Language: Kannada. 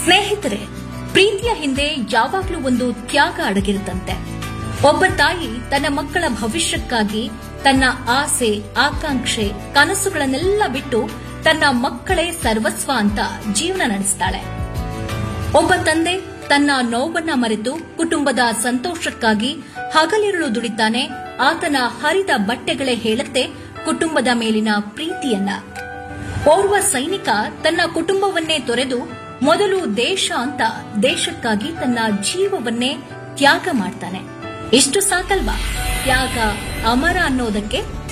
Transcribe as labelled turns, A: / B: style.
A: ಸ್ನೇಹಿತರೆ ಪ್ರೀತಿಯ ಹಿಂದೆ ಯಾವಾಗ್ಲೂ ಒಂದು ತ್ಯಾಗ ಅಡಗಿರುತ್ತಂತೆ ಒಬ್ಬ ತಾಯಿ ತನ್ನ ಮಕ್ಕಳ ಭವಿಷ್ಯಕ್ಕಾಗಿ ತನ್ನ ಆಸೆ ಆಕಾಂಕ್ಷೆ ಕನಸುಗಳನ್ನೆಲ್ಲ ಬಿಟ್ಟು ತನ್ನ ಮಕ್ಕಳೇ ಸರ್ವಸ್ವ ಅಂತ ಜೀವನ ನಡೆಸ್ತಾಳೆ ಒಬ್ಬ ತಂದೆ ತನ್ನ ನೋವನ್ನ ಮರೆತು ಕುಟುಂಬದ ಸಂತೋಷಕ್ಕಾಗಿ ಹಗಲಿರುಳು ದುಡಿತಾನೆ ಆತನ ಹರಿದ ಬಟ್ಟೆಗಳೇ ಹೇಳುತ್ತೆ ಕುಟುಂಬದ ಮೇಲಿನ ಪ್ರೀತಿಯನ್ನ ಓರ್ವ ಸೈನಿಕ ತನ್ನ ಕುಟುಂಬವನ್ನೇ ತೊರೆದು ಮೊದಲು ದೇಶ ಅಂತ ದೇಶಕ್ಕಾಗಿ ತನ್ನ ಜೀವವನ್ನೇ ತ್ಯಾಗ ಮಾಡ್ತಾನೆ ಇಷ್ಟು ಸಾಕಲ್ವಾ ತ್ಯಾಗ ಅಮರ ಅನ್ನೋದಕ್ಕೆ